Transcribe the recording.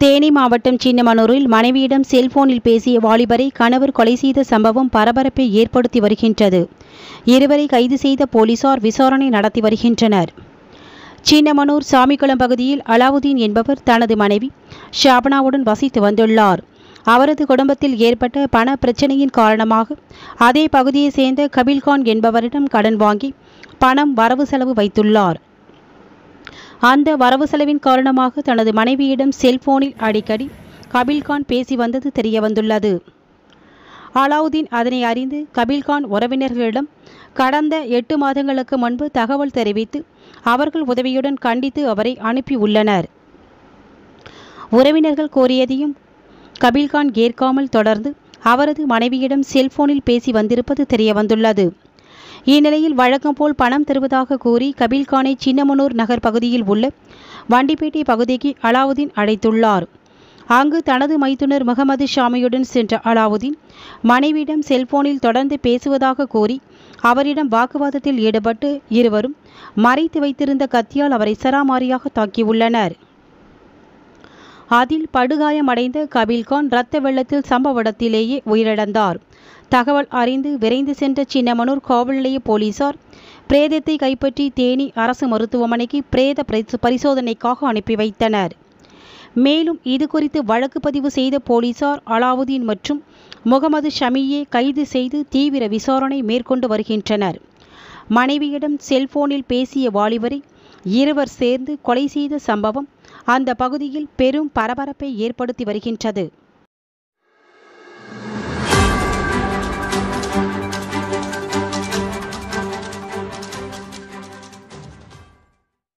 தேனி மாவட்டம் சின்னமனூரில் மனைவியிடம் செல்போனில் பேசிய வாலிபரை கணவர் கொலை செய்த சம்பவம் பரபரப்பை ஏற்படுத்தி வருகின்றது இருவரை கைது செய்த போலீசார் விசாரணை நடத்தி வருகின்றனர் சின்னமனூர் சாமிக்குளம் பகுதியில் அலாவுதீன் என்பவர் தனது மனைவி ஷாபனாவுடன் வசித்து வந்துள்ளார் அவரது குடும்பத்தில் ஏற்பட்ட பண பிரச்சனையின் காரணமாக அதே பகுதியைச் சேர்ந்த கபில்கான் என்பவரிடம் கடன் வாங்கி பணம் வரவு செலவு வைத்துள்ளார் அந்த வரவு செலவின் காரணமாக தனது மனைவியிடம் செல்போனில் அடிக்கடி கபில்கான் பேசி வந்தது தெரியவந்துள்ளது அலாவுதீன் அதனை அறிந்து கபில்கான் உறவினர்களிடம் கடந்த எட்டு மாதங்களுக்கு முன்பு தகவல் தெரிவித்து அவர்கள் உதவியுடன் கண்டித்து அவரை அனுப்பியுள்ளனர் உறவினர்கள் கோரியதையும் கபில்கான் ஏற்காமல் தொடர்ந்து அவரது மனைவியிடம் செல்போனில் பேசி வந்திருப்பது தெரியவந்துள்ளது இந்நிலையில் வழக்கம் போல் பணம் தருவதாக கூறி கபில்கானை சின்னமனூர் நகர் பகுதியில் உள்ள வண்டிப்பேட்டை பகுதிக்கு அலாவுதீன் அழைத்துள்ளார் அங்கு தனது மைத்துனர் முகமது ஷாமியுடன் சென்ற அலாவுதீன் மனைவியிடம் செல்போனில் தொடர்ந்து பேசுவதாக கூறி அவரிடம் வாக்குவாதத்தில் ஈடுபட்டு இருவரும் மறைத்து வைத்திருந்த கத்தியால் அவரை சராமாரியாக தாக்கியுள்ளனர் அதில் படுகாயமடைந்த கபில்கான் இரத்த வெள்ளத்தில் சம்பவ இடத்திலேயே உயிரிழந்தார் தகவல் அறிந்து விரைந்து சென்ற சின்னமனூர் காவல் நிலைய போலீசார் பிரேதத்தை கைப்பற்றி தேனி அரசு மருத்துவமனைக்கு பிரேத பரிசோதனைக்காக அனுப்பி வைத்தனர் மேலும் இது குறித்து வழக்கு பதிவு செய்த போலீசார் அலாவுதீன் மற்றும் முகமது ஷமியை கைது செய்து தீவிர விசாரணை மேற்கொண்டு வருகின்றனர் மனைவியிடம் செல்போனில் பேசிய வாலிபரை இருவர் சேர்ந்து கொலை செய்த சம்பவம் அந்த பகுதியில் பெரும் பரபரப்பை ஏற்படுத்தி வருகின்றது